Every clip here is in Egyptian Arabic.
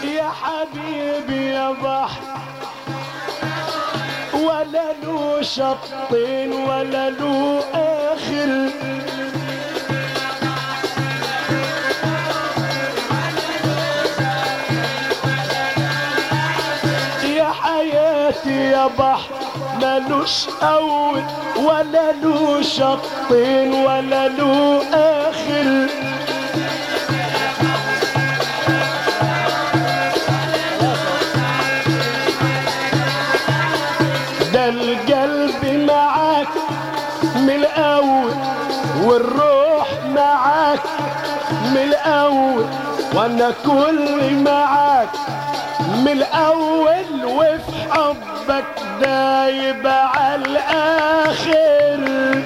يا حبيبي يا بحر ولا له شطين ولا له اخر يا حياتي يا بحر ملوش اول ولا له شطين ولا له اخر ده القلب معاك من الاول والروح معاك من الاول وانا كل معاك من الاول وفي حبك دايب على الاخر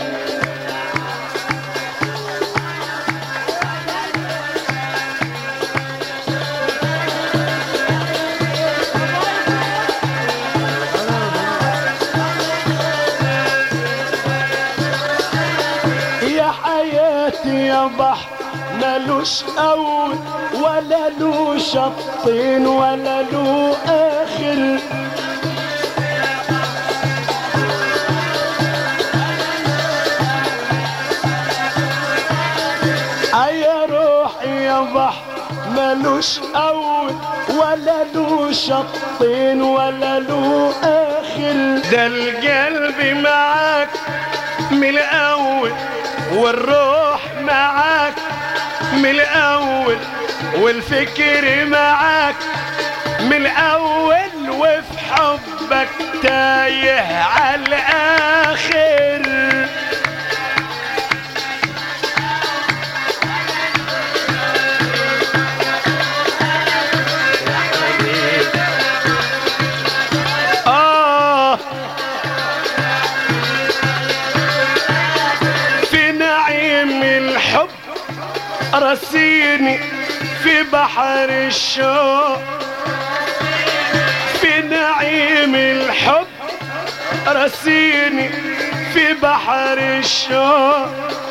يا حياتي يا بحر ملوش اول ولا له شطين ولا له اخر يا روحي يا بحر ملوش اول ولا له شطين ولا له اخر ده القلب معاك من الاول والروح معاك من الاول والفكر معاك من الاول وفي حبك تايه على الاخر آه في نعيم الحب رسيني في بحر الشوق في نعيم الحب رسيني في بحر الشوق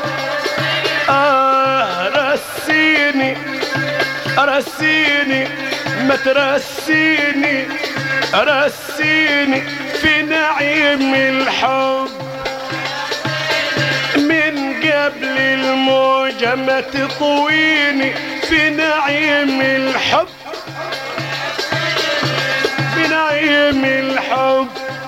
آه رسيني رسيني ما ترسيني رسيني في نعيم الحب من قبل الموجة ما تطويني في نعيم الحب بنعيم الحب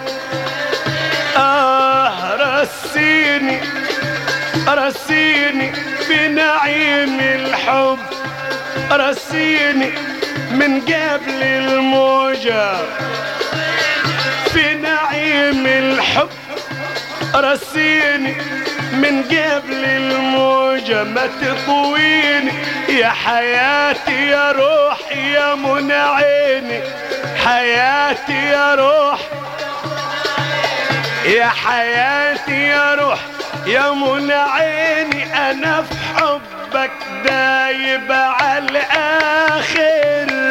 آه رسيني رسيني في نعيم الحب رسيني من قبل الموجة في نعيم الحب رسيني من قبل الموجة ما تطويني يا حياتي يا روحي يا منى عيني حياتي يا روح يا حياتي يا روح يا منى عيني انا في حبك دايب على الاخر